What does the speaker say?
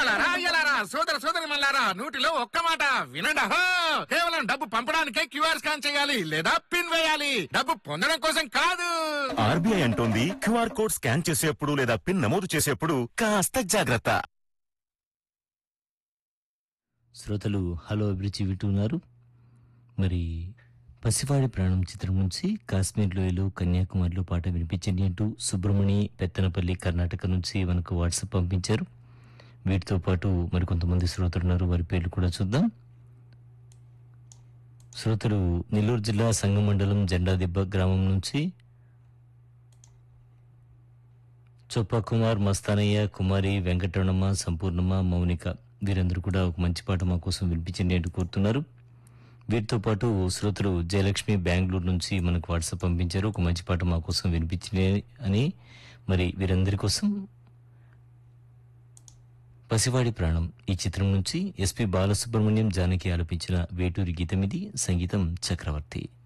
అమ్మలారా అయ్యలారా సోదర సోదరి మల్లారా నూటిలో ఒక్క మాట వినండి అహో! కేవలం డబ్బు పంపడానికే క్యూఆర్ స్కాన్ చేయాలి లేదా పిన్ వేయాలి డబ్బు పొందడం కోసం కాదు ఆర్బీఐ అంటోంది క్యూఆర్ కోడ్ స్కాన్ చేసేప్పుడు లేదా పిన్ నమోదు చేసేప్పుడు కాస్త జాగ్రత్త శ్రోతలు హలో అభిరుచి వింటున్నారు మరి పసివాడి ప్రాణం చిత్రం నుంచి కాశ్మీర్ లోయలో కన్యాకుమారిలో పాట వినిపించండి అంటూ సుబ్రమణి పెత్తనపల్లి కర్ణాటక నుంచి మనకు వాట్సాప్ పంపించారు వీటితో పాటు మరికొంతమంది శ్రోతలు ఉన్నారు వారి పేర్లు కూడా చూద్దాం శ్రోతలు నెల్లూరు జిల్లా సంగం మండలం జెండాదిబ్బ గ్రామం నుంచి చొప్ప కుమార్ మస్తానయ్య కుమారి వెంకటరమణ సంపూర్ణమ్మ మౌనిక వీరందరూ కూడా ఒక మంచి పాట మా కోసం వినిపించండి అంటూ కోరుతున్నారు వీరితో పాటు శ్రోతలు జయలక్ష్మి బెంగళూరు నుంచి మనకు వాట్సాప్ పంపించారు ఒక మంచి పాట మా కోసం వినిపించండి అని మరి వీరందరి కోసం పసివాడి ప్రాణం ఈ చిత్రం నుంచి ఎస్పి బాలసుబ్రహ్మణ్యం జానకి ఆలపించిన వేటూరి గీతం ఇది సంగీతం చక్రవర్తి